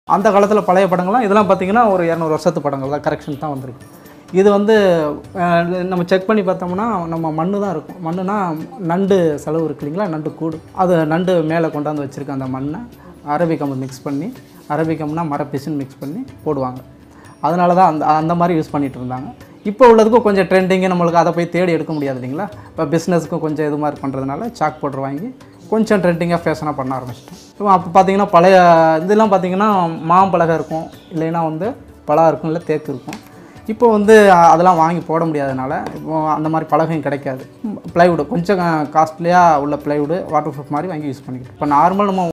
அந்த காலத்தில் பழைய படங்கள்லாம் இதெல்லாம் பார்த்தீங்கன்னா ஒரு இரநூறு வருஷத்து படங்கள் தான் கரெக்ஷன் தான் வந்திருக்கு இது வந்து அஹ், நம்ம செக் பண்ணி பார்த்தோம்னா நம்ம மண்ணு தான் இருக்கும் மண்ணுனா நண்டு செலவு இருக்கு இல்லைங்களா நண்டு கூடு அது நண்டு மேலே கொண்டாந்து வச்சுருக்க அந்த மண்ணை அரபிக்கம்பு மிக்ஸ் பண்ணி அரபிக்கம்னா மரப்பிசுன்னு மிக்ஸ் பண்ணி போடுவாங்க அதனால தான் அந்த அந்த மாதிரி யூஸ் பண்ணிட்டு இருந்தாங்க இப்போ உள்ளதுக்கும் கொஞ்சம் ட்ரெண்டிங்கு நம்மளுக்கு அதை போய் தேடி எடுக்க முடியாது இல்லைங்களா இப்போ பிஸ்னஸ்க்கும் கொஞ்சம் இது மாதிரி பண்ணுறதுனால சாக் பவுடர் வாங்கி கொஞ்சம் ட்ரெண்டிங்காக ஃபேஷனாக பண்ண ஆரம்பிச்சிட்டோம் இப்போ அப்போ பார்த்தீங்கன்னா பழைய இதெல்லாம் பார்த்தீங்கன்னா மாம்பலகை இருக்கும் இல்லைன்னா வந்து பலா இருக்கும் இல்லை தேக்கு இருக்கும் இப்போ வந்து அ- அதெல்லாம் வாங்கி போட முடியாதனால இப்போ அந்த மாதிரி பலகையும் கிடைக்காது ப்ளைவுட் கொஞ்சம் காஸ்ட்லியாக உள்ள ப்ளைவுட் வாட்டர் ப்ரூஃப் மாதிரி வாங்கி யூஸ் பண்ணிக்கிட்டோம் இப்போ நார்மல் நம்ம